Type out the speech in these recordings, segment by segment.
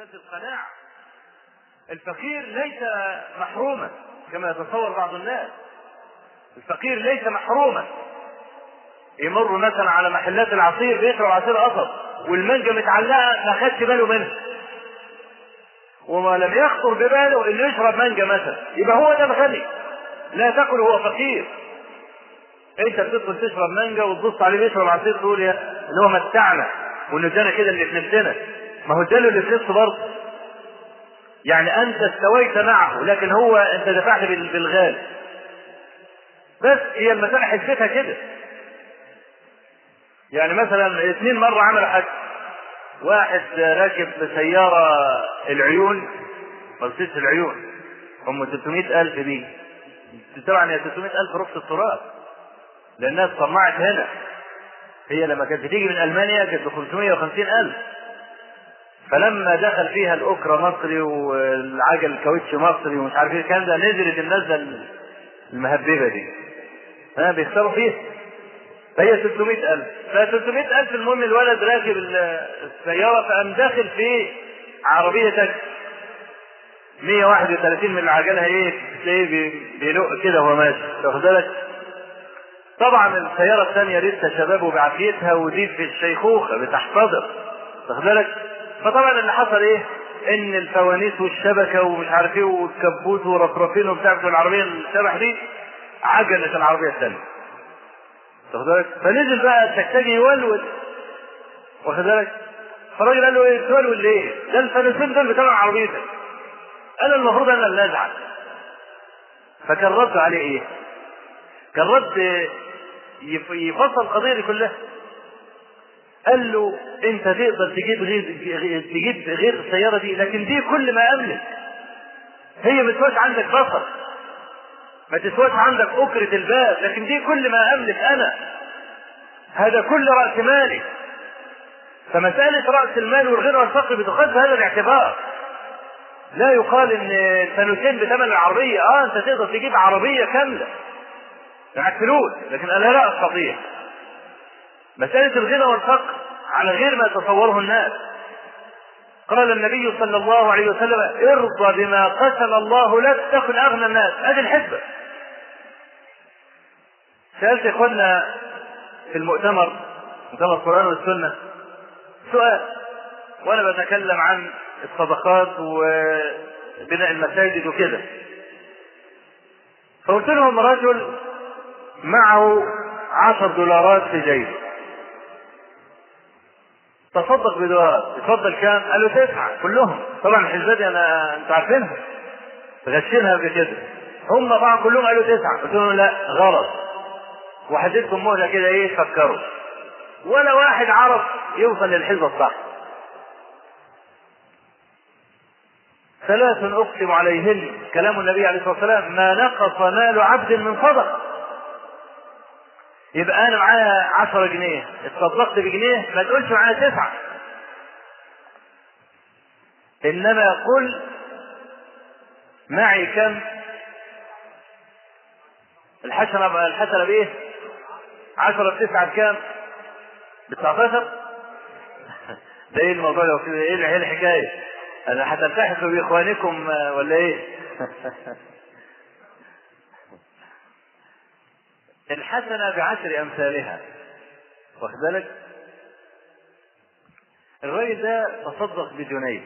مسألة القناعة الفقير ليس محروما كما يتصور بعض الناس الفقير ليس محروما يمر مثلا على محلات العصير بيشرب عصير قصب والمانجا متعلقه ما خدش باله منها وما لم يخطر بباله انه يشرب مانجا مثلا يبقى هو ده الغني لا تقل هو فقير انت بتدخل تشرب مانجا وتبص عليه بيشرب عصير تقول يا اللي هو متعنا وان ادانا كده اللي في نفسنا ما هو اداله اللي في نفسه برضه يعني انت استويت معه لكن هو انت دفعت بالغالي بس هي المسألة حسبتها كده يعني مثلا اثنين مرة عملوا حج واحد راكب سيارة العيون مرسيدس العيون هم 300 ألف دي طبعا هي 300 ألف رخص التراب لأنها اتصنعت هنا هي لما كانت بتيجي من ألمانيا كانت ب 550 ألف فلما دخل فيها الأكرة مصري والعجل الكاوتش مصري ومش عارف ايه الكلام ده نزلت النزلة المهببة دي ها بيخسروا فيها فهي 600 ألف ف 600 ألف المهم الولد راكب السيارة فقام داخل في عربية تاكسي 131 من العجلة ايه تلاقيه بيلق كده وهو ماشي واخد بالك طبعا السيارة الثانية لسه شبابه بعافيتها ودي في الشيخوخة بتحتضر واخد بالك فطبعا اللي حصل ايه ان الفوانيس والشبكة ومش عارف ايه والكبوت ورفرفين وبتاع بتوع العربية الشبح دي عجلت العربية الثانية واخد بالك فنزل بقى التكتاجي يولول واخد بالك فالراجل قال له ايه تولول ليه؟ ده الفانوسين دول بتوع عربيتك انا المفروض انا اللي ازعل فكان رد عليه ايه؟ كان رد يفصل القضيه دي كلها قال له انت تقدر تجيب غير تجيب غير السياره دي لكن دي كل ما املك هي ما تسواش عندك بصر ما تسواش عندك أكرة الباب لكن دي كل ما أملك أنا هذا كل رأس مالي فمسألة رأس المال والغنى والفقر بتقاس بهذا الاعتبار لا يقال ان الفانوسين بثمن العربية اه انت تقدر تجيب عربية كاملة معك فلوس لكن انا لا استطيع مسألة الغنى والفقر على غير ما يتصوره الناس قال النبي صلى الله عليه وسلم ارضى بما قسم الله لك تكن اغنى الناس هذه الحسبة سألت اخواننا في المؤتمر مؤتمر القرآن والسنة سؤال وانا بتكلم عن الصدقات وبناء المساجد وكده فقلت لهم رجل معه عشر دولارات في جيبه تصدق بدولارات يفضل كام؟ قالوا تسعة كلهم طبعا الحسبات دي انا انتوا عارفينها غشينها قبل كده هم طبعا كلهم قالوا تسعة قلت لهم لا غلط وهديتكم مهلة كده ايه فكروا ولا واحد عرف يوصل للحسبة الصح ثلاث اقسم عليهن كلام النبي عليه الصلاه والسلام ما نقص مال عبد من صدقه يبقى انا معايا 10 جنيه اتصدقت بجنيه ما تقولش معايا تسعه انما يقول معي كم الحسنه الحسنه بايه 10 بتسعه بكام ب 19 ده ايه الموضوع لو كده ايه ايه الحكايه انا هتلتحقوا باخوانكم ولا ايه الحسنة بعشر أمثالها واخد بالك؟ الراجل ده تصدق بجنيه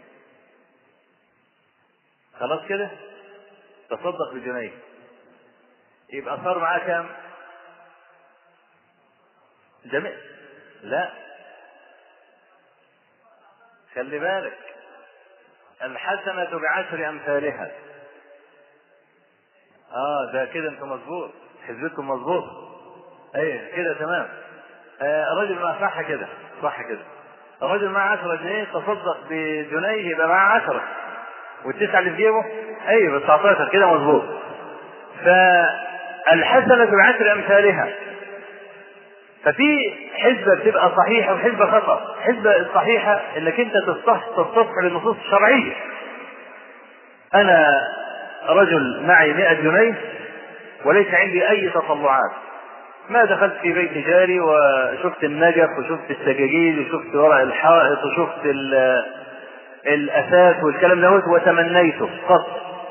خلاص كده؟ تصدق بجنيه يبقى صار معاه كام؟ جميع لا خلي بالك الحسنة بعشر أمثالها اه ده كده انت مظبوط حسبتكم مظبوط ايه كده تمام آه الراجل معاه صح كده صح كده الراجل معاه 10 جنيه تصدق بجنيه يبقى معاه 10 والتسعه اللي في جيبه ايوه 19 كده مظبوط فالحسنه بعشر امثالها ففي حسبه بتبقى صحيحه وحسبه خطا الحسبه الصحيحه انك انت تستصحب للنصوص الشرعيه انا رجل معي 100 جنيه وليس عندي اي تطلعات ما دخلت في بيت جاري وشفت النجف وشفت السجاجيد وشفت ورق الحائط وشفت الأثاث والكلام دوت وتمنيته قط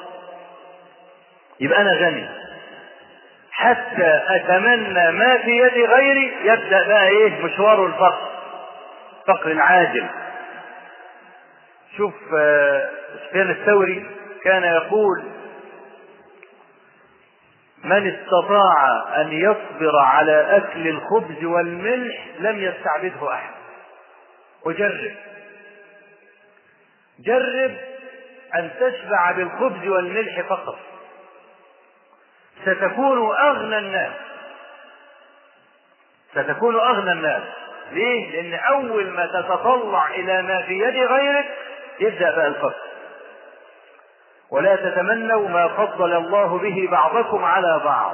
يبقى أنا غني حتى أتمنى ما في يد غيري يبدأ بقى إيه مشوار الفقر فقر عاجل شوف سفيان الثوري كان يقول من استطاع أن يصبر على أكل الخبز والملح لم يستعبده أحد وجرب جرب أن تشبع بالخبز والملح فقط ستكون أغنى الناس ستكون أغنى الناس ليه؟ لأن أول ما تتطلع إلى ما في يد غيرك يبدأ بقى الفقر ولا تتمنوا ما فضل الله به بعضكم على بعض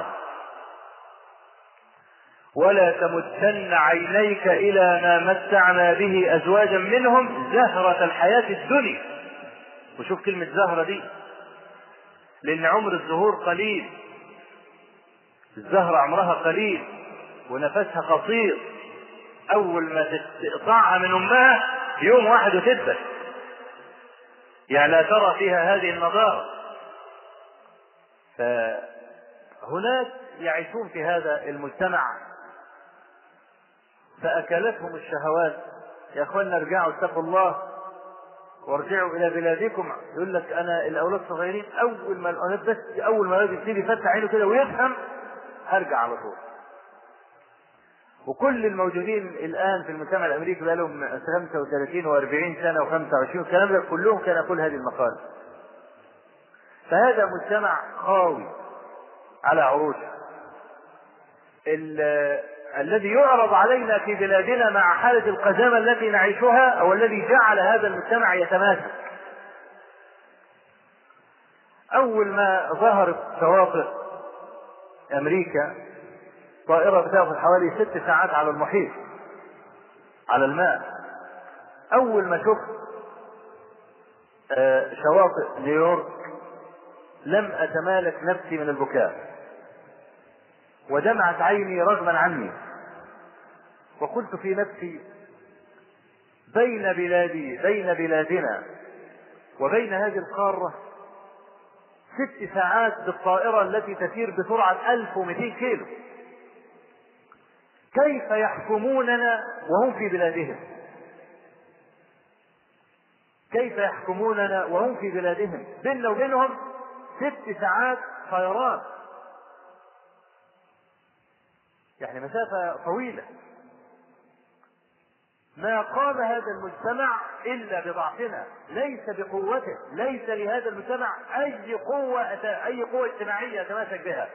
ولا تمدن عينيك إلى ما متعنا به أزواجا منهم زهرة الحياة الدنيا وشوف كلمة زهرة دي لأن عمر الزهور قليل الزهرة عمرها قليل ونفسها قصير أول ما تقطعها من أمها يوم واحد وتدبل يعني لا ترى فيها هذه النضارة فهناك يعيشون في هذا المجتمع فأكلتهم الشهوات يا أخوانا ارجعوا اتقوا الله وارجعوا إلى بلادكم يقول لك أنا الأولاد صغيرين أول ما الأولاد بس أول ما الولد يبتدي يفتح عينه كده ويفهم هرجع على طول وكل الموجودين الان في المجتمع الامريكي بقى لهم 35 و40 سنه و25 الكلام ده كلهم كان يقول هذه المقاله. فهذا مجتمع خاوي على عروشه. الذي يعرض علينا في بلادنا مع حاله القزامه التي نعيشها او الذي جعل هذا المجتمع يتماسك. اول ما ظهرت شواطئ امريكا طائرة بتاخد حوالي ست ساعات على المحيط على الماء أول ما شفت شواطئ نيويورك لم أتمالك نفسي من البكاء ودمعت عيني رغما عني وقلت في نفسي بين بلادي بين بلادنا وبين هذه القارة ست ساعات بالطائرة التي تسير بسرعة 1200 كيلو كيف يحكموننا وهم في بلادهم كيف يحكموننا وهم في بلادهم بيننا وبينهم ست ساعات طيران يعني مسافة طويلة ما قام هذا المجتمع إلا بضعفنا ليس بقوته ليس لهذا المجتمع أي قوة أي قوة اجتماعية يتماسك بها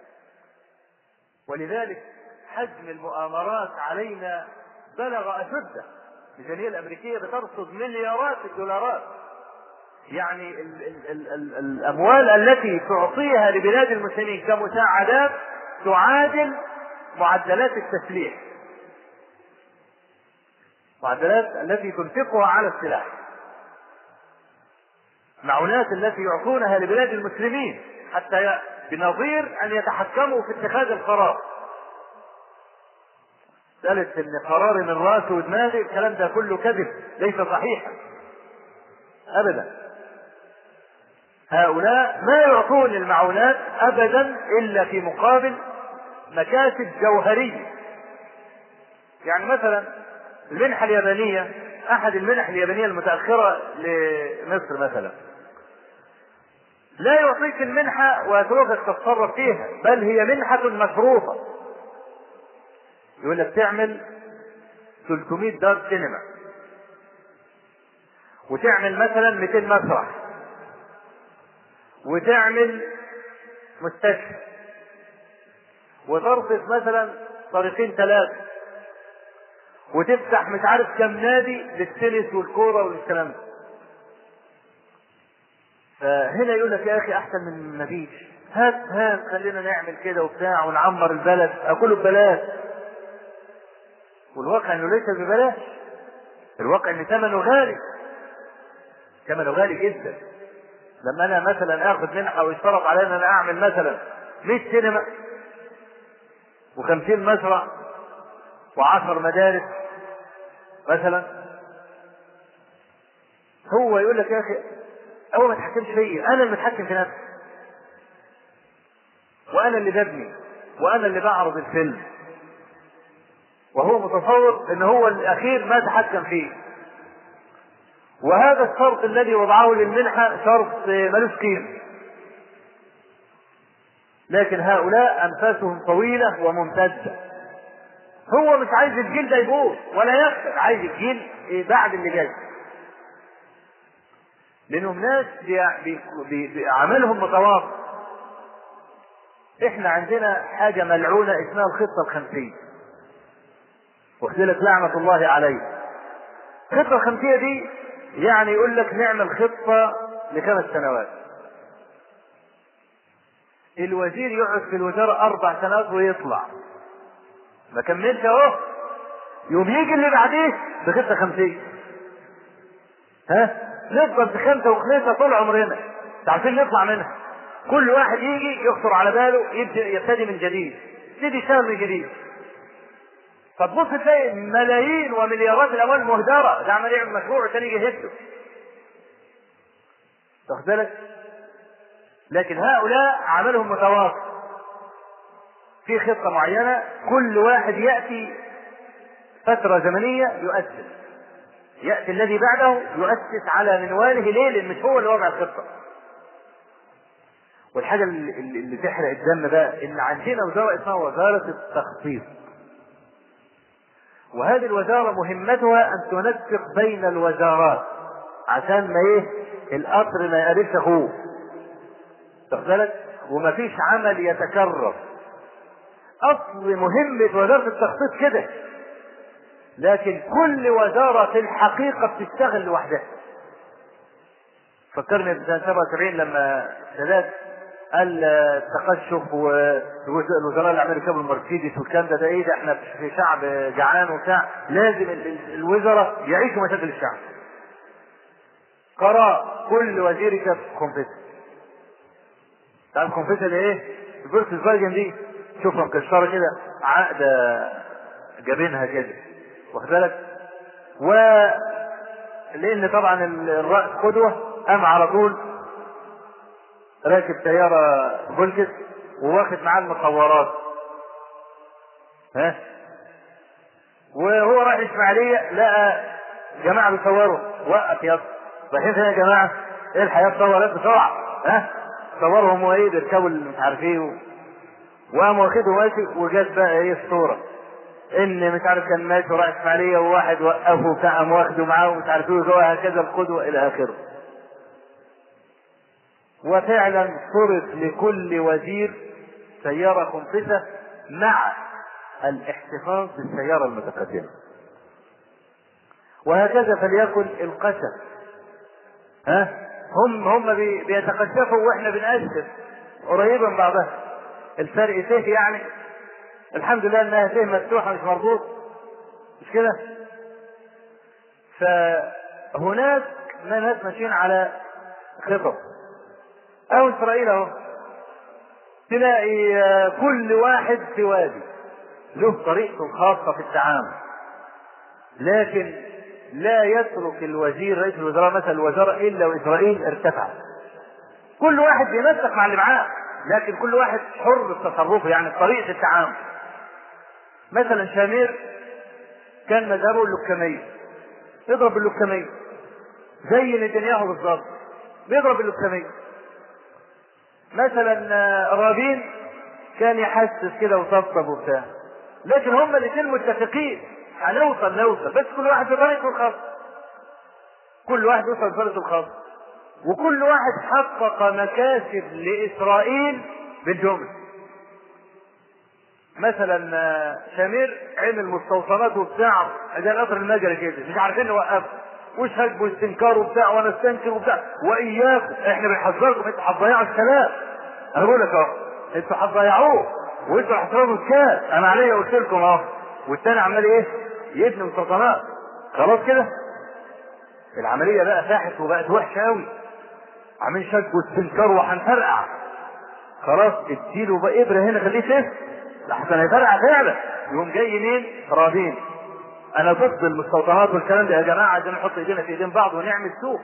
ولذلك حجم المؤامرات علينا بلغ أشده الميزانية الأمريكية بترصد مليارات الدولارات يعني ال ال ال ال الأموال التي تعطيها لبلاد المسلمين كمساعدات تعادل معدلات التسليح معدلات التي تنفقها على السلاح معونات التي يعطونها لبلاد المسلمين حتى بنظير أن يتحكموا في اتخاذ القرار مسألة إن قراري من راسي ودماغي الكلام ده كله كذب ليس صحيحا أبدا هؤلاء ما يعطون المعونات أبدا إلا في مقابل مكاسب جوهرية يعني مثلا المنحة اليابانية أحد المنح اليابانية المتأخرة لمصر مثلا لا يعطيك المنحة ويتركك تتصرف فيها بل هي منحة مشروطة يقول لك تعمل 300 دار سينما وتعمل مثلا 200 مسرح وتعمل مستشفى وترصف مثلا طريقين ثلاثة وتفتح مش عارف كم نادي للتنس والكورة والكلام ده فهنا يقول لك يا اخي احسن من ما فيش هات هات خلينا نعمل كده وبتاع ونعمر البلد اكله ببلاش والواقع انه ليس ببلاش الواقع ان ثمنه غالي ثمنه غالي جدا لما انا مثلا اخذ منحه ويشترط علي ان انا اعمل مثلا 100 سينما و50 مسرح و10 مدارس مثلا هو يقول لك يا اخي هو ما تحكمش فيا انا اللي متحكم في نفسي وانا اللي ببني وانا اللي بعرض الفيلم وهو متصور ان هو الاخير ما تحكم فيه وهذا الشرط الذي وضعه للمنحة شرط ملوش قيمة لكن هؤلاء أنفاسهم طويلة وممتدة هو مش عايز الجيل ده يبوظ ولا يخسر عايز الجيل بعد اللي جاي لأنهم ناس بي بي بي عملهم متواصل احنا عندنا حاجة ملعونة اسمها الخطة الخمسية واختلف لعنة الله عليه الخطة الخمسية دي يعني يقول لك نعمل خطة لخمس سنوات الوزير يقعد في الوزارة أربع سنوات ويطلع ما كملش أهو يوم يجي اللي بعديه بخطة خمسية ها نفضل في خمسة وخمسة طول عمرنا عارفين نطلع منها كل واحد يجي يخطر على باله يبدأ يبتدي من جديد يبتدي يشتغل من جديد فتبص تلاقي ملايين ومليارات الاموال مهدره ده عمال يعمل مشروع عشان يجي يهده واخد بالك لكن هؤلاء عملهم متواصل في خطه معينه كل واحد ياتي فتره زمنيه يؤسس ياتي الذي بعده يؤسس على منواله ليه لان مش هو اللي وضع الخطه والحاجه اللي, اللي تحرق الدم بقى ان عندنا وزاره اسمها وزاره التخطيط وهذه الوزارة مهمتها أن تنسق بين الوزارات عشان ما إيه القطر ما يقربش أخوه واخد بالك وما فيش عمل يتكرر أصل مهمة وزارة التخطيط كده لكن كل وزارة في الحقيقة بتشتغل لوحدها فكرني في سنة 77 لما سادات قال التقشف والوزراء اللي عملوا يركبوا المرسيدس والكلام ده ده ايه ده احنا في شعب جعان وبتاع لازم الوزراء يعيشوا مشاكل الشعب. قرار كل وزير يكتب كونفيسر. تعرف كونفيسر ده ايه؟ الفولكس فاجن دي شوفها مكسره كده عقده جابينها كده واخد بالك؟ و لان طبعا الرأس قدوه قام على طول راكب سيارة فولكس وواخد معاه المصورات ها وهو رايح الاسماعيلية لقى جماعة بيصوروا وقف يا رايحين فين يا جماعة؟ ايه الحياة تصور بسرعة ها صورهم وايه بيركبوا اللي مش عارف ايه وقام واخده ماشي وجات بقى ايه الصورة ان مش عارف كان ماشي ورايح اسماعيلية وواحد وقفه وبتاع قام واخده معاه ومش عارف ايه وهكذا القدوة الى اخره وفعلا فرض لكل وزير سيارة خنفسة مع الاحتفاظ بالسيارة المتقدمة وهكذا فليكن القسم ها هم هم بيتقشفوا واحنا بنقشف قريبا من بعضها الفرق فيه يعني الحمد لله انها فيه مفتوحه مش مربوط مش كده فهناك ناس ماشيين على خطط او اسرائيل اهو تلاقي كل واحد في وادي له طريقته الخاصه في التعامل لكن لا يترك الوزير رئيس الوزراء مثلا الوزراء الا واسرائيل ارتفع كل واحد بينسق مع اللي معاه لكن كل واحد حر في تصرفه يعني في طريقه التعامل مثلا شامير كان مذهبه اللكميه يضرب اللكميه زي نتنياهو بالظبط بيضرب اللكميه مثلا رابين كان يحسس كده وطبطب وبتاع لكن هما الاثنين متفقين هنوصل نوصل بس كل واحد بطريقته الخاصة كل واحد يوصل بطريقته الخاصة وكل واحد حقق مكاسب لإسرائيل بالجملة مثلا شامير عمل مستوصلات وبتاع زي القطر المجري كده مش عارفين نوقفه وش هجب واستنكار وبتاع وانا استنكر وبتاع واياكم احنا بنحذركم انتوا هتضيعوا الكلام انا بقول لك اهو انتوا هتضيعوه وانتوا هتضربوا الكاس انا عليا قلت لكم اهو والتاني عمال ايه يبني مسلطنات خلاص كده العمليه بقى فاحت وبقت وحشه قوي عاملين شك واستنكار وهنفرقع خلاص اديله بقى ابره هنا خليه سيف لحسن هيفرقع فعلا يقوم جاي مين رابين انا ضد المستوطنات والكلام ده يا جماعه عايزين نحط ايدينا في ايدين بعض ونعمل سوق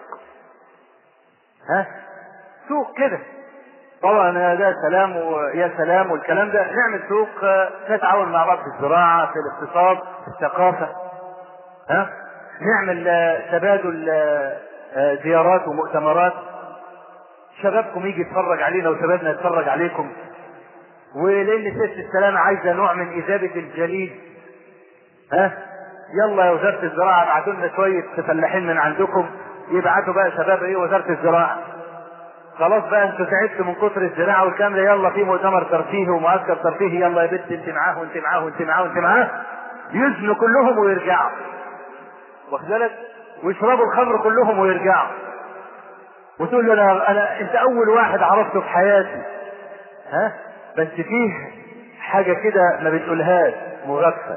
ها سوق كده طبعا ده سلام ويا سلام والكلام ده نعمل سوق نتعاون مع بعض في الزراعه في الاقتصاد في الثقافه ها نعمل تبادل زيارات ومؤتمرات شبابكم يجي يتفرج علينا وشبابنا يتفرج عليكم ولان سياسه السلام عايزه نوع من اذابه الجليد ها يلا يا وزاره الزراعه ابعتوا لنا شويه فلاحين من عندكم يبعتوا بقى شباب ايه وزاره الزراعه خلاص بقى انتوا تعبتوا من كتر الزراعه والكلام ده يلا في مؤتمر ترفيهي ومعسكر ترفيهي يلا يا بنت انت معاه وانت معاه وانت معاه وانت معاه يزنوا كلهم ويرجعوا واخد بالك ويشربوا الخمر كلهم ويرجعوا وتقول له انا انا انت اول واحد عرفته في حياتي ها بس فيه حاجه كده ما بتقولهاش مغفل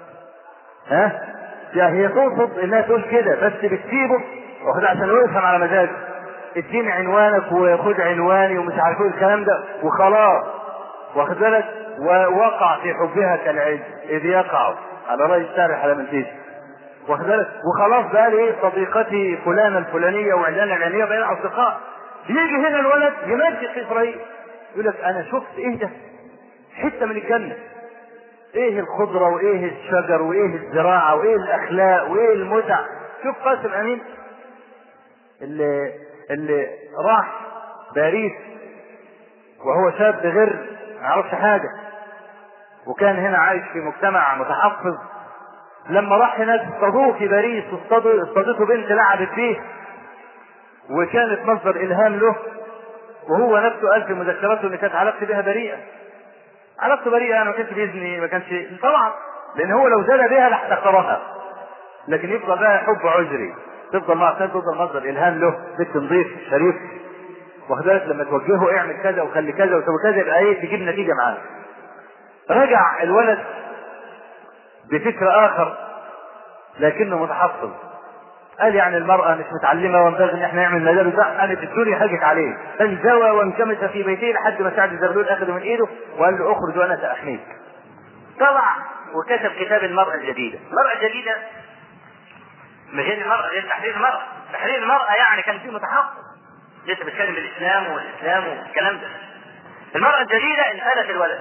ها يعني هي تقصد انها تقول كده بس بتسيبه واخد عشان يفهم على مزاجه اديني عنوانك وخد عنواني ومش عارف ايه الكلام ده وخلاص واخد بالك ووقع في حبها كالعز اذ يقع على راي الشارع على منتيج واخد بالك وخلاص بقى لي صديقتي فلانه الفلانيه وعلانه العلانيه بين اصدقاء يجي هنا الولد يمجد في اسرائيل يقول لك انا شفت ايه ده حته من الجنه ايه الخضره وايه الشجر وايه الزراعه وايه الاخلاق وايه المتع شوف قاسم امين اللي اللي راح باريس وهو شاب غير ما يعرفش حاجه وكان هنا عايش في مجتمع متحفظ لما راح هناك اصطادوه في باريس واصطادوا اصطادته بنت لعبت فيه وكانت مصدر الهام له وهو نفسه قال في مذكراته ان كانت علاقته بها بريئه علاقته بريئه يعني ما كانش بيزني ما كانش طبعا لان هو لو زنى بها لاحتقرها لكن يفضل بقى حب عذري تفضل مع عشان تفضل مصدر الهام له بنت نظيف شريف واخد بالك لما توجهه اعمل كذا وخلي كذا وسوي كذا يبقى ايه تجيب نتيجه معاه رجع الولد بفكر اخر لكنه متحفظ قال يعني المرأة مش متعلمة وينبغي ان احنا نعمل مدارس لا قامت الدنيا هاجت عليه فانزوى وانكمش في بيته لحد ما سعد الزغلول اخذه من ايده وقال له اخرج وانا ساحميك. طلع وكتب كتاب المرأة الجديدة، المرأة الجديدة مش هي المرأة غير تحرير المرأة، تحرير المرأة يعني كان فيه متحفظ لسه بيتكلم بالاسلام والاسلام والكلام ده. المرأة الجديدة انسالت الولد.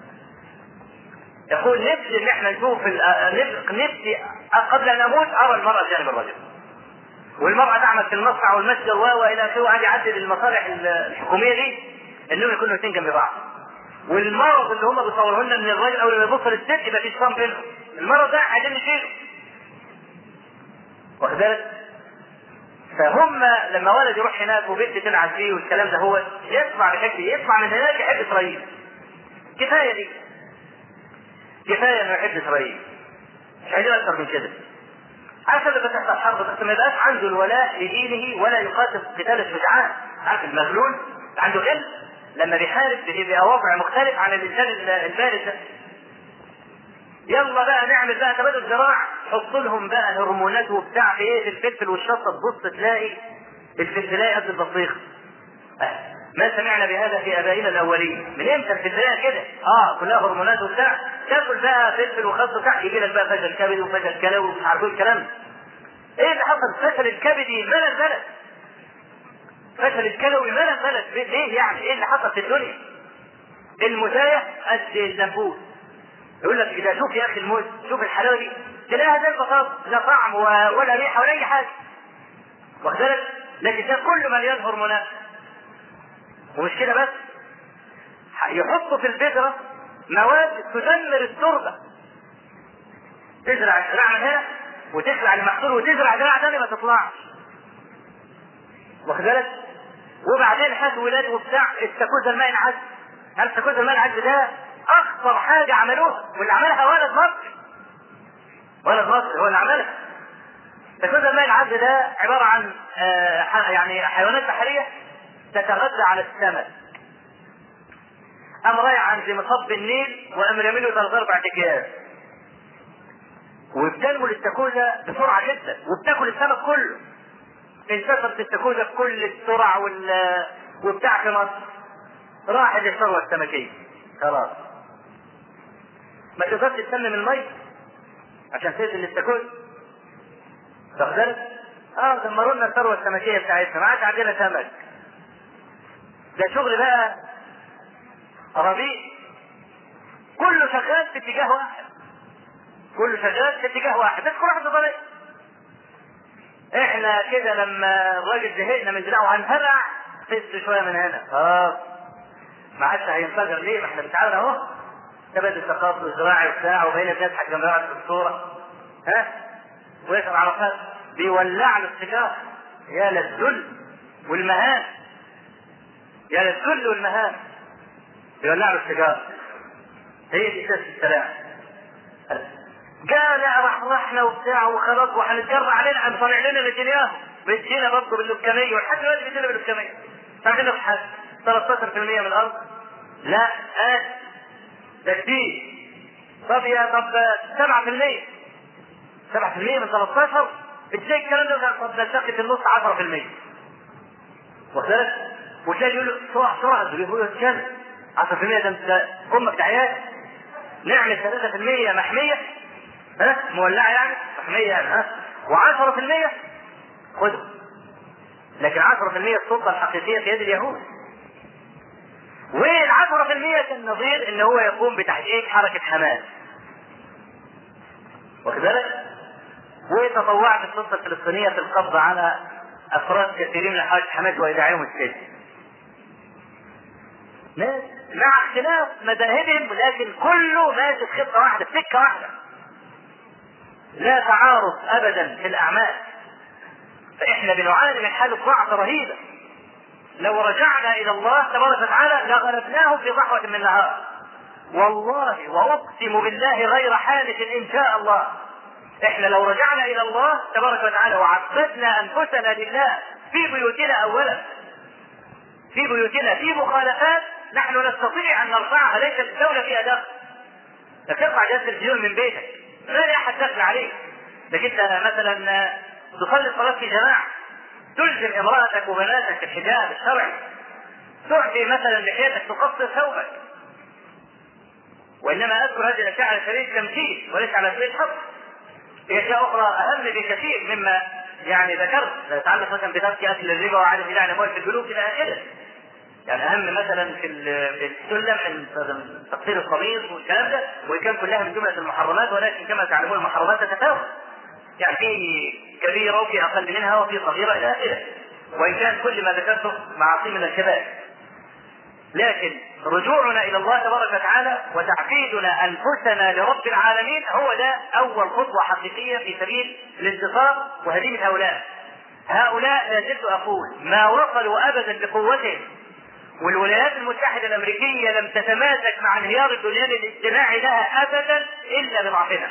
يقول نفسي ان احنا نشوف نفسي قبل ان اموت ارى المرأة جانب الرجل. والمرأة تعمل في المصنع والمتجر و الى اخره وقعد يعدل المصالح الحكومية دي انهم يكونوا الاثنين جنب بعض. والمرض اللي هم بيصوروه لنا من الراجل او اللي يبص للست يبقى في صنف بينهم. المرض ده عايزين نشيله. واخد بالك؟ فهم لما ولد يروح هناك وبنت تلعب فيه والكلام ده هو يطلع بشكل يطلع من هناك يحب اسرائيل. كفايه دي. كفايه انه يحب اسرائيل. مش عايزين اكثر من كده. عارف اللي بتحصل حرب بس ما يبقاش عنده الولاء لدينه ولا يقاتل قتال الشجعان عارف المغلول عنده غل لما بيحارب بيبقى وضع مختلف عن الانسان البارد ده يلا بقى نعمل بقى تبادل زراع حط لهم بقى هرمونات وبتاع في ايه في الفلفل والشطه تبص تلاقي الفلفلايه قد البطيخ ما سمعنا بهذا في ابائنا الاولين من امتى الفلفلايه كده اه كلها هرمونات وبتاع تاكل بقى فلفل وخس وبتاع يجي لك بقى فشل كبدي وفشل كلوي ومش عارفين الكلام ايه اللي حصل فشل الكبدي ملا البلد فشل الكلوي ملا البلد ليه يعني ايه اللي حصل في الدنيا المزايا قد الدنبوس يقول لك كده شوف يا اخي الموز شوف الحلاوه دي تلاقيها زي البطاطا لا طعم ولا ريحه ولا اي حاجه واخد بالك لكن ده كله مليان هرمونات ومش كده بس يحطوا في البذرة مواد تدمر التربة تزرع الزراعة من هنا وتخلع المحصول وتزرع زراعة تانية ما تطلعش واخد بالك وبعدين هات ولاد وبتاع استاكوزا الماء العذب هل استاكوزا الماء العذب ده اخطر حاجة عملوها واللي عملها ولد مصري ولد مصري هو اللي عملها استاكوزا الماء العذب ده عبارة عن آه يعني حيوانات بحرية تتغذى على السمك قام رايح عند مصب النيل وقام راميله ثلاث اربع اكياس وبتنمو الاستاكوزا بسرعه جدا وبتاكل السمك كله انتشرت الاستاكوزا بكل السرعه وال وبتاع في مصر راحت الثروه السمكيه خلاص ما تقدرش تسمم المي عشان تقتل التاكل واخد بالك؟ اه دمروا لنا الثروه السمكيه بتاعتنا ما عادش عندنا سمك ده شغل بقى ربيع كله شغال في اتجاه واحد كله شغال في اتجاه واحد بس كل واحد بطريقه احنا كده لما الراجل زهقنا من زراعه وهنهرع فز شويه من هنا اه ما عادش هينفجر ليه؟ ما احنا بنتعاون اهو تبادل الثقافي والزراعي وبتاع وبقينا بنضحك جنب بعض في الصوره ها ويشرب عرفات بيولع له السيجاره يا للذل والمهان يا للذل والمهان بيولع له السيجاره هي دي اساس السلام قال راح رحنا وبتاع وخلاص وهنتجرع علينا عم طالع لنا نتنياهو بيدينا برضه باللبكانيه ولحد دلوقتي بيدينا باللبكانيه تعرفين في حاجه 13% من الارض لا آه ده كتير طب يا طب 7% 7% من 13 ازاي الكلام ده طب نلتقي في النص 10% واخد بالك؟ وتلاقي يقول له سرعه سرعه يقول له كام 10% ده انت امك دعيات نعمل 3% محميه ها مولعه يعني محميه يعني ها و10% خذوا لكن 10% السلطه الحقيقيه في يد اليهود وال 10% كان نظير ان هو يقوم بتحقيق حركه حماس واخد بالك؟ وتطوعت السلطه الفلسطينيه في القبض على افراد كثيرين من حركه حماس وايداعهم السجن. ناس مع اختلاف مذاهبهم لكن كله ماشي في خطه واحده في سكه واحده. لا تعارض ابدا في الاعمال. فاحنا بنعاني من حاله ضعف رهيبه. لو رجعنا الى الله تبارك وتعالى لغلبناهم في ضحوه من نهار. والله واقسم بالله غير حادث ان شاء الله. احنا لو رجعنا الى الله تبارك وتعالى وعبدنا انفسنا لله في بيوتنا اولا في بيوتنا في مخالفات نحن نستطيع ان نرفعها ليس الدوله فيها دخل انك ترفع جهاز التلفزيون من بيتك ما لي احد دخل عليك لكن انت مثلا تصلي الصلاه في جماعه تلزم امراتك وبناتك الحجاب الشرعي تعطي مثلا لحيتك تقصر ثوبك وانما اذكر هذه الاشياء على سبيل التمثيل وليس على سبيل الحق في اشياء اخرى اهم بكثير مما يعني ذكرت يتعلق مثلا بترك اكل الربا وعدم اداء الاموال في البنوك الى اخره يعني اهم مثلا في في السلم من تقصير القميص والكلام ده وان كان كلها من جمله المحرمات ولكن كما تعلمون المحرمات تتفاوت يعني في كبيره وفي اقل منها وفي صغيره الى اخره وان كان كل ما ذكرته معاصي من الكبائر لكن رجوعنا الى الله تبارك وتعالى وتعقيدنا انفسنا لرب العالمين هو ده اول خطوه حقيقيه في سبيل الانتصار وهزيمه هؤلاء. هؤلاء لا زلت اقول ما وصلوا ابدا بقوتهم والولايات المتحده الامريكيه لم تتماسك مع انهيار البنيان الاجتماعي لها ابدا الا بضعفنا.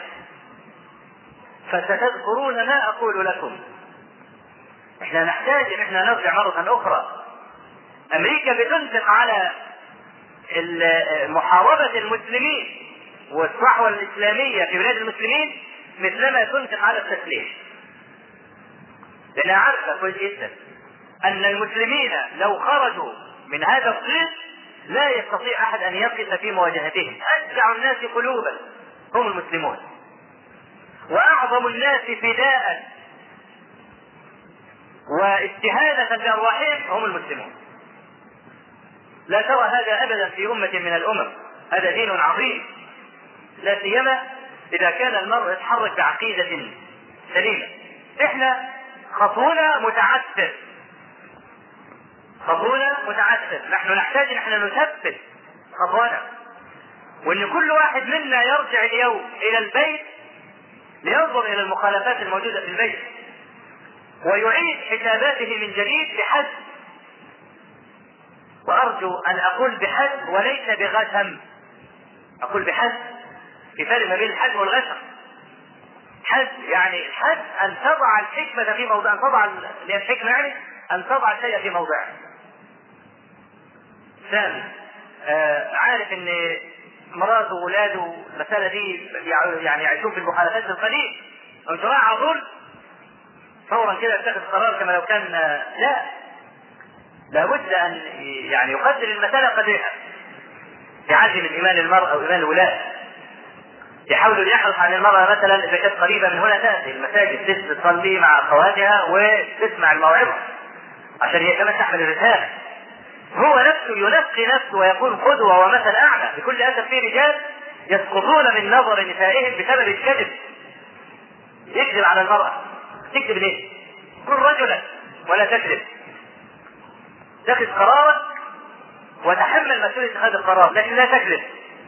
فستذكرون ما اقول لكم. احنا نحتاج ان احنا نرجع مره اخرى امريكا بتنفق على محاربة المسلمين والصحوة الإسلامية في بلاد المسلمين مثلما تنفق على التسليح. لأنها عارفة كويس جدا أن المسلمين لو خرجوا من هذا الصيف لا يستطيع أحد أن يقف في مواجهتهم، أشجع الناس قلوبا هم المسلمون. وأعظم الناس فداء واستهانة بأرواحهم هم المسلمون. لا ترى هذا ابدا في امه من الامم هذا دين عظيم لا سيما اذا كان المرء يتحرك بعقيده سليمه احنا خطونا متعثر خطونا متعثر نحن نحتاج ان احنا نثبت خطوانا وان كل واحد منا يرجع اليوم الى البيت لينظر الى المخالفات الموجوده في البيت ويعيد حساباته من جديد بحسب وارجو ان اقول بحد وليس بغشم اقول بحد في فرق ما بين الحد والغشم حد يعني الحد ان تضع الحكمة في موضع ان تضع الحكمة يعني ان تضع الشيء في موضعه ثاني آه عارف ان مراته واولاده المسألة دي يعني يعيشون في المخالفات القليل انشراع على طول فورا كده اتخذ قرار كما لو كان لا لابد ان يعني يقدر المساله قدرها بعزم ايمان المرء او ايمان الولاة يحاول يحرص عن المرأة مثلا إذا كانت قريبة من هنا تأتي المساجد تصلي مع أخواتها وتسمع الموعظة عشان يتمسح من الرسالة هو نفسه ينقي نفسه ويكون قدوة ومثل أعلى بكل أسف في رجال يسقطون من نظر نسائهم بسبب الكذب يكذب على المرأة تكذب ليه؟ كن رجلا ولا تكذب اتخذ قرارك وتحمل مسؤولية اتخاذ القرار لكن لا تكذب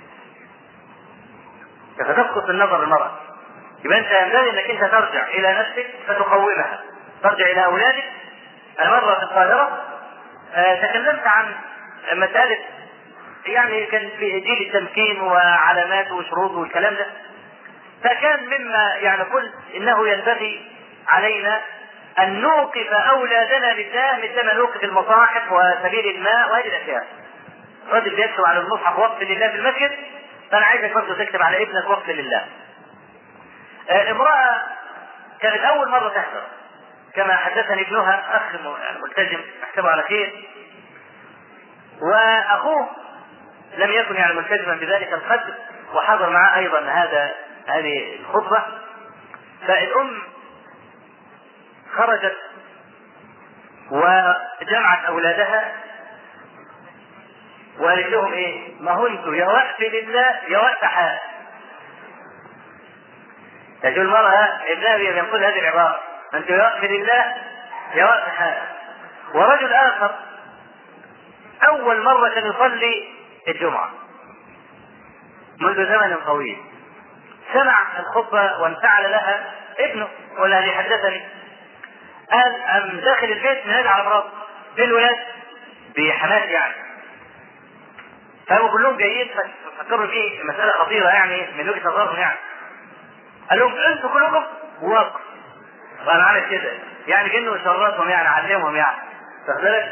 فتسقط من نظر المرأة يبقى انت ينبغي انك انت ترجع الى نفسك فتقومها ترجع الى اولادك انا مره في القاهره آه تكلمت عن مساله يعني كان في جيل التمكين وعلاماته وشروطه والكلام ده فكان مما يعني قلت انه ينبغي علينا ان نوقف اولادنا لله مثلما نوقف المصاحف وسبيل الماء وهذه الاشياء. رجل بيكتب على المصحف وقف لله في المسجد فانا عايزك برضه تكتب على ابنك وقف لله. آه امراه كانت اول مره تحضر كما حدثني ابنها اخ ملتزم احسبه على خير واخوه لم يكن يعني ملتزما بذلك القدر وحضر معه ايضا هذا هذه الخطبه فالام خرجت وجمعت اولادها وقالت لهم ايه؟ ما هو انتوا يا وقف لله يا وقف حال. تجول المرأة ابنها ينقل هذه العبارة انت يا وقف لله يا وقف حال. ورجل اخر اول مرة كان يصلي الجمعة منذ زمن طويل سمع الخطبة وانفعل لها ابنه والذي حدثني قال أم داخل البيت نادى على مراته فين الولاد؟ بحماس يعني فهم كلهم جايين فكروا فيه مسألة خطيرة يعني من وجهة نظرهم يعني قال لهم انتوا كلكم وقف وانا عامل كده يعني كانه شرطهم يعني علمهم يعني واخد بالك؟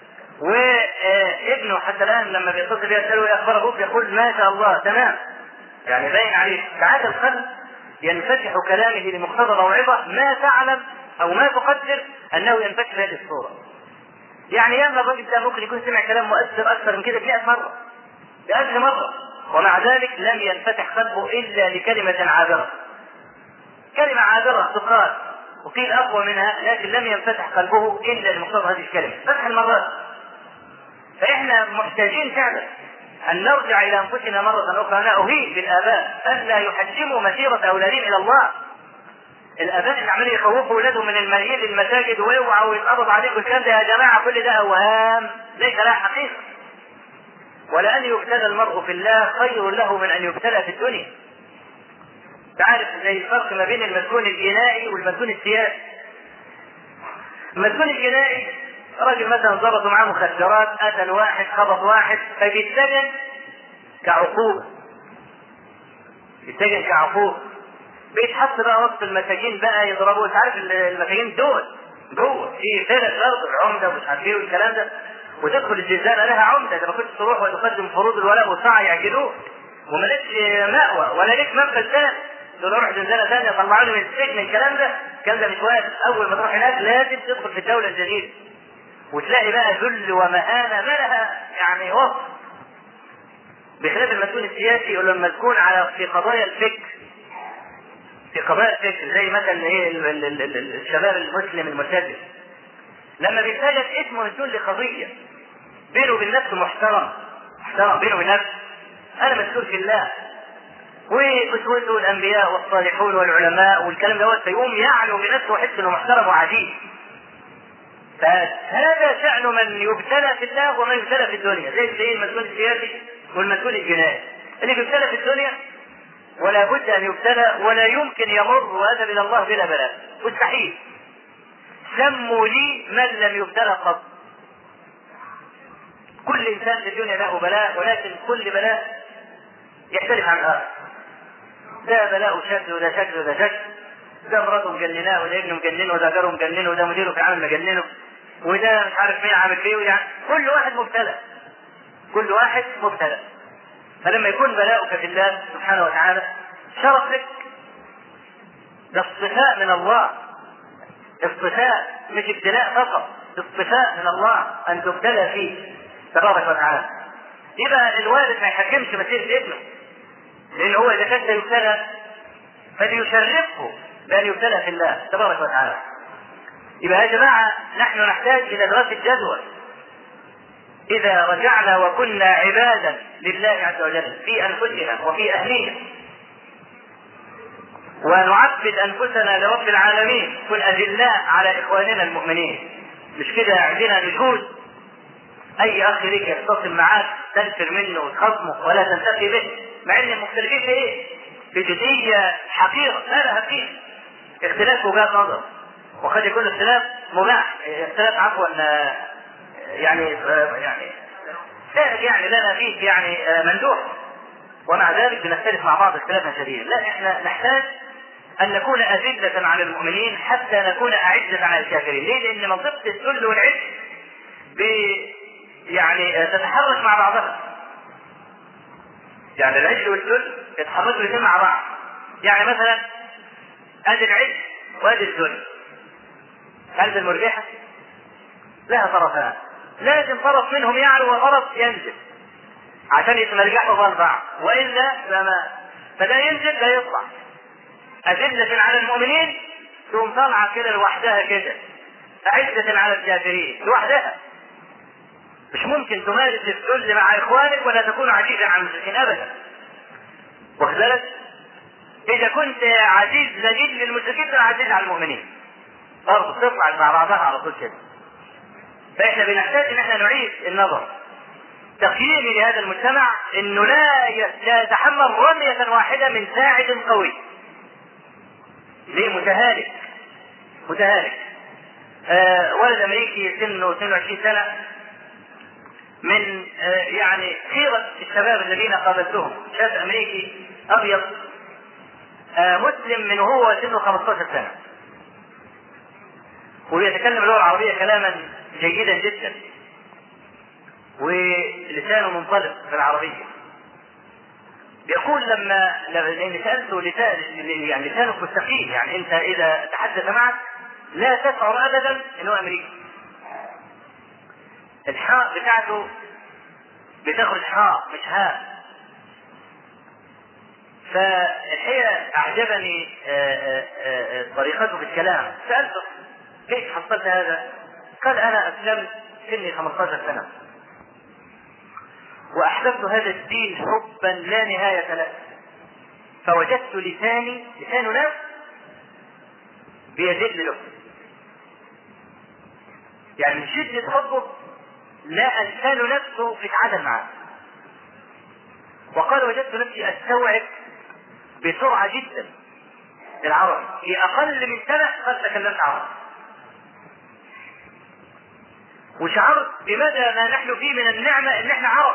وابنه حتى الان لما بيتصل بيه يساله ايه اخبار ابوك يقول ما شاء الله تمام يعني باين عليه ساعات القلب ينفتح كلامه لمقتضى موعظه ما تعلم او ما تقدر انه ينفتح هذه الصوره. يعني ياما الراجل ده ممكن يكون سمع كلام مؤثر اكثر من كده ب 100 مره. بألف مره ومع ذلك لم ينفتح قلبه الا لكلمه عابره. كلمه عابره تقال وقيل اقوى منها لكن لم ينفتح قلبه الا لمقتضى هذه الكلمه. فتح المرات. فاحنا محتاجين فعلا ان نرجع الى انفسنا مره اخرى انا اهين بالاباء الا يحجموا مسيره اولادهم الى الله الاباء اللي عمالين يخوفوا اولادهم من الملايين للمساجد واوعوا ويتقبض عليكم الكلام ده يا جماعه كل ده اوهام ليس لها حقيقه ولان يبتلى المرء في الله خير له من ان يبتلى في الدنيا تعرف زي الفرق ما بين المسجون الجنائي والمسجون السياسي المسجون الجنائي راجل مثلا ضبطوا معاه مخدرات قتل واحد خبط واحد فبيتسجن كعقوبة بيتسجن كعقوبة بيتحط بقى وسط المساجين بقى يضربوا انت عارف المساجين دول جوه في فرق برضه العمده ومش عارف ايه والكلام ده وتدخل الزنزانه لها عمده اذا ما كنتش تروح وتقدم فروض الولاء والطاعه يعجلوك ومالكش مأوى ولا ليك منفذ ثاني تقول روح زنزانه ثانيه طلعوني من السجن الكلام ده الكلام ده مش وارد اول ما تروح هناك لازم تدخل في الدوله الجديده وتلاقي بقى ذل ومهانه ما لها يعني وصف بخلاف المسؤول السياسي يقول لما تكون على في قضايا الفكر في قضايا الفكر زي مثلا ايه الشباب المسلم الملتزم لما بيتسجل اسمه مسؤول لقضيه بينه وبين نفسه محترم محترم بينه وبين نفسه انا مسؤول في الله واسوته الانبياء والصالحون والعلماء والكلام دوت فيقوم يعلو بنفسه ويحس انه محترم وعجيب فهذا شأن من يبتلى في الله ومن يبتلى في الدنيا زي زي المسؤول السياسي والمسؤول الجنائي اللي بيبتلى في الدنيا ولا بد ان يبتلى ولا يمكن يمر وهذا من الله بلا بلاء مستحيل سموا لي من لم يبتلى قط كل انسان في الدنيا له بلاء ولكن كل بلاء يختلف عن الاخر ده بلاء شكل وده شكل وده شكل ده مراته مجنناه وده ابنه مجننه وده جاره مجننه وده مديره في العمل مجننه وده مش عارف مين عامل فيه وده كل واحد مبتلى كل واحد مبتلى فلما يكون بلاؤك في الله سبحانه وتعالى شرف لك ده اصطفاء من الله اصطفاء مش ابتلاء فقط اصطفاء من الله ان تبتلى فيه تبارك وتعالى يبقى الوالد ما يحكمش مسيره ابنه لأن هو إذا كان سيبتلى فليشرفه بأن يبتلى في الله تبارك وتعالى يبقى يا جماعة نحن نحتاج إلى دراسة جدوى إذا رجعنا وكنا عبادا لله عز وجل في أنفسنا وفي أهلينا ونعبد أنفسنا لرب العالمين كن أذلاء على إخواننا المؤمنين مش كده عندنا نشوز أي أخ ليك يختصم معاك تنفر منه وتخصمه ولا تنتفي به مع إن المختلفين في إيه؟ في جزئية حقيرة لا لها قيمة اختلاف وجهات نظر وقد يكون الاختلاف مباح اختلاف عفوا يعني يعني سائل يعني لنا فيه يعني مندوح ومع ذلك بنختلف مع بعض اختلافا شديدا لا احنا نحتاج ان نكون اذله على المؤمنين حتى نكون اعزه على الكافرين ليه لان منطقه الذل والعز ب يعني تتحرك مع بعضها يعني العز والذل يتحركوا الاثنين مع بعض يعني مثلا ادي العز وادي الذل هل المرجحه لها طرفان لازم طرف منهم يعلو وطرف ينزل عشان يتمرجحوا ظهر بعض والا فما فده ينزل لا يطلع أذلة على المؤمنين تقوم طالعة كده لوحدها كده أعزة على الكافرين لوحدها مش ممكن تمارس الذل مع إخوانك ولا تكون عزيزا على المشركين أبدا واخد بالك؟ إذا كنت عزيز ذليل للمشركين تبقى عزيز على المؤمنين برضه تطلع مع بعضها على طول كده فاحنا بنحتاج ان احنا نعيد النظر تقييمي لهذا المجتمع انه لا لا يتحمل رمية واحدة من ساعد قوي. ليه متهالك متهالك. آه ولد امريكي سنه 22 سنة من آه يعني خيرة الشباب الذين قابلتهم شاب امريكي ابيض آه مسلم من هو سنه 15 سنة. ويتكلم اللغة العربية كلاما جيدا جدا ولسانه منطلق في العربية يقول لما لأني سألته لسان يعني لسانك مستقيم يعني أنت إذا تحدث معك لا تشعر أبدا أنه أمريكي الحاء بتاعته بتخرج حاء مش هاء فالحقيقة أعجبني طريقته في الكلام سألته كيف حصلت هذا؟ قال انا اسلمت سني 15 سنه واحببت هذا الدين حبا لا نهايه له فوجدت لساني لسان ناس بيذل له يعني من شدة حبه لا لسان نفسه اتعادل معاه وقال وجدت نفسي استوعب بسرعة جدا العربي في أقل من سنة قد تكلمت عربي وشعرت بمدى ما نحن فيه من النعمة ان احنا عرب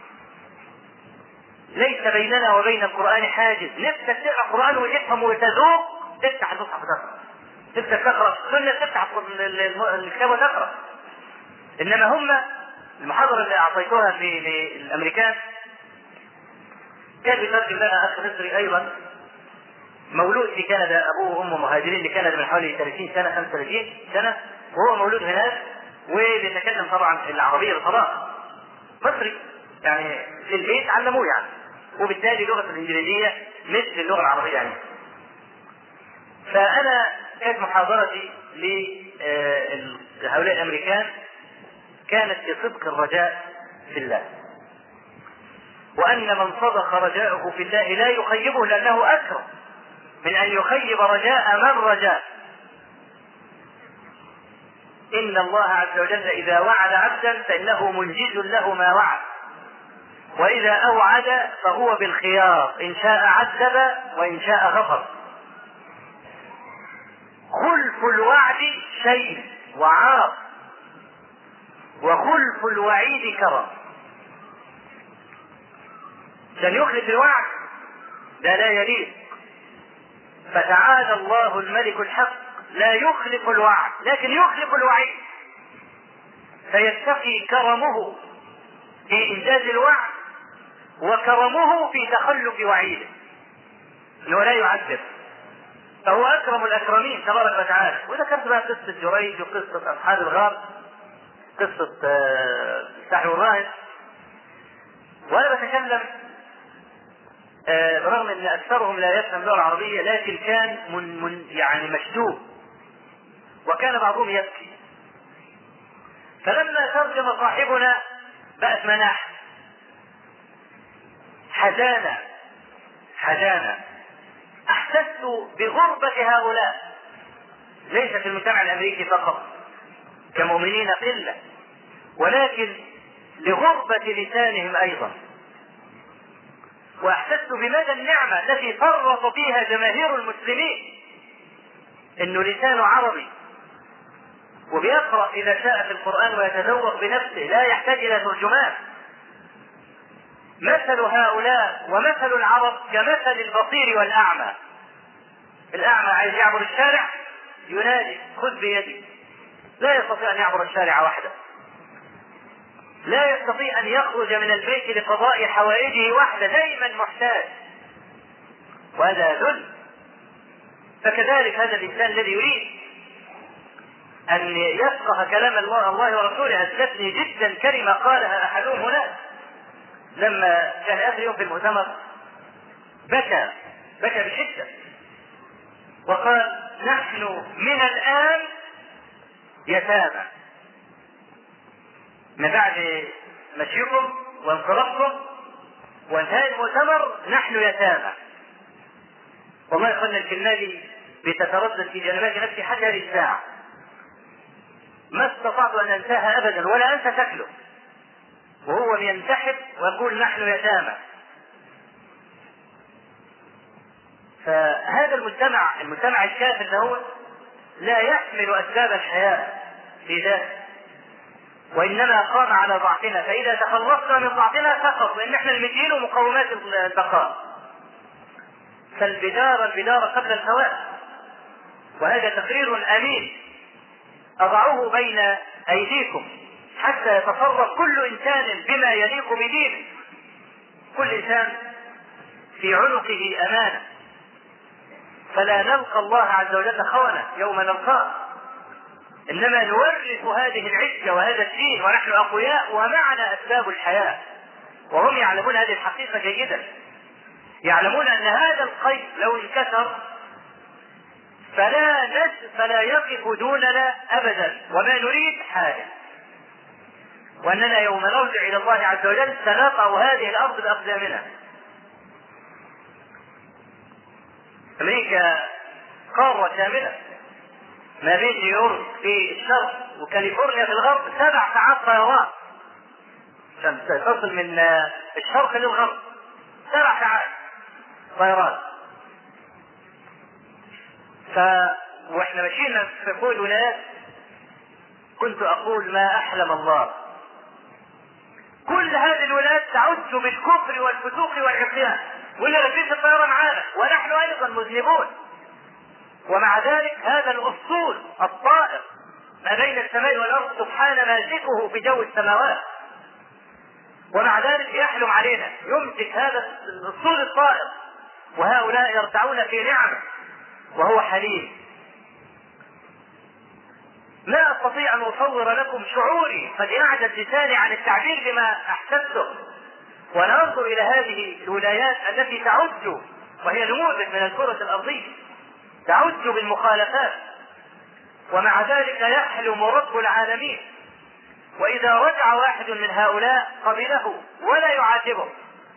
ليس بيننا وبين القرآن حاجز نفسك تقرأ القرآن وتفهم وتذوق تفتح المصحف وتقرأ نفسك تقرأ السنة تفتح الكتاب وتقرأ انما هم المحاضرة اللي اعطيتوها في الامريكان كان بيترجم لنا اخ مصري ايضا مولود في كندا ابوه وامه مهاجرين لكندا من حوالي 30 سنه 35 سنه وهو مولود هناك وبيتكلم طبعا العربيه بطلاقه مصري يعني في البيت علموه يعني وبالتالي لغه الانجليزيه مثل اللغه العربيه يعني فانا كانت محاضرتي لهؤلاء الامريكان كانت في صدق الرجاء في الله وان من صدق رجاؤه في الله لا يخيبه لانه اكرم من ان يخيب رجاء من رجاه إن الله عز وجل إذا وعد عبدا فإنه منجز له ما وعد وإذا أوعد فهو بالخيار إن شاء عذب وإن شاء غفر خلف الوعد شيء وعار وخلف الوعيد كرم لن يخلف الوعد ده لا يليق فتعالى الله الملك الحق لا يخلف الوعد لكن يخلف الوعيد فيتقي كرمه في انجاز الوعد وكرمه في تخلف وعيده انه لا يعذب فهو اكرم الاكرمين تبارك وتعالى وذكرت بقى قصه جريج وقصه اصحاب الغار قصه سحر الراهب وانا بتكلم آه، برغم ان اكثرهم لا يفهم اللغه العربيه لكن كان من من يعني مشدود وكان بعضهم يبكي فلما ترجم صاحبنا بقت مناح حزانا حزانا احسست بغربة هؤلاء ليس في المجتمع الامريكي فقط كمؤمنين قلة ولكن لغربة لسانهم ايضا واحسست بمدى النعمة التي فرط فيها جماهير المسلمين انه لسانه عربي وبيقرأ إذا شاء في القرآن ويتذوق بنفسه لا يحتاج إلى ترجمان مثل هؤلاء ومثل العرب كمثل البصير والأعمى الأعمى عايز يعبر الشارع ينادي خذ بيدي لا يستطيع أن يعبر الشارع وحده لا يستطيع أن يخرج من البيت لقضاء حوائجه وحده دائما محتاج وهذا ذل فكذلك هذا الإنسان الذي يريد أن يفقه كلام الله, الله ورسوله أسلفني جدا كلمة قالها أحدهم هناك لما كان آخر يوم في المؤتمر بكى بكى بشدة وقال نحن من الآن يتامى من بعد مشيكم وانصرافكم وانتهى المؤتمر نحن يتامى والله يا اخوانا الكلمه دي بتتردد في جنبات نفسي حتى هذه الساعه ما استطعت ان انساها ابدا ولا انسى شكله وهو ينتحب ويقول نحن يتامى فهذا المجتمع المجتمع الكافر ده هو لا يحمل اسباب الحياه في ذاته وانما قام على ضعفنا فاذا تخلصنا من ضعفنا سقط لان احنا المدين مقومات البقاء فالبدار البدار قبل الفوات وهذا تقرير امين اضعه بين ايديكم حتى يتصرف كل انسان بما يليق بدينه كل انسان في عنقه امانه فلا نلقى الله عز وجل خونه يوم نلقاه انما نورث هذه العزه وهذا الدين ونحن اقوياء ومعنا اسباب الحياه وهم يعلمون هذه الحقيقه جيدا يعلمون ان هذا القيد لو انكسر فلا نس فلا يقف دوننا ابدا وما نريد حاجه واننا يوم نرجع الى الله عز وجل سنقع هذه الارض باقدامنا امريكا قاره كامله ما بين نيويورك في الشرق وكاليفورنيا في الغرب سبع ساعات طيران عشان تصل من الشرق للغرب سبع ساعات طيران ف واحنا ماشيين في فوق الولايات كنت اقول ما احلم الله كل هذه الولايات تعد بالكفر والفسوق والعصيان واللي راكبين في الطياره معانا ونحن ايضا مذنبون ومع ذلك هذا الاسطول الطائر ما بين السماء والارض سبحان ماسكه في جو السماوات ومع ذلك يحلم علينا يمسك هذا الاسطول الطائر وهؤلاء يرتعون في نعمه وهو حليم لا استطيع ان اصور لكم شعوري قد يعجز لساني عن التعبير بما احسسته وانا انظر الى هذه الولايات التي تعج وهي نموذج من الكره الارضيه تعج بالمخالفات ومع ذلك يحلم رب العالمين واذا رجع واحد من هؤلاء قبله ولا يعاتبه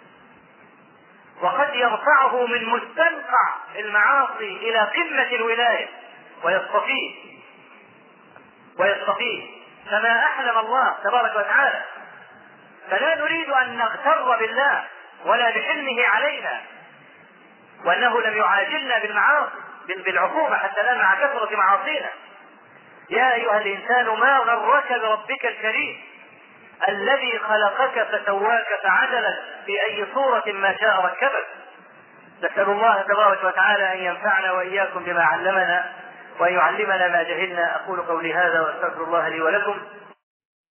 وقد يرفعه من مستنقع المعاصي الى قمه الولايه ويصطفيه ويصطفيه فما احلم الله تبارك وتعالى فلا نريد ان نغتر بالله ولا بحلمه علينا وانه لم يعاجلنا بالمعاصي بالعقوبه حتى الان مع كثره معاصينا يا ايها الانسان ما غرك بربك الكريم الذي خلقك فسواك فعدلك في اي صورة ما شاء ركبك نسأل الله تبارك وتعالى ان ينفعنا واياكم بما علمنا وان يعلمنا ما جهلنا اقول قولي هذا واستغفر الله لي ولكم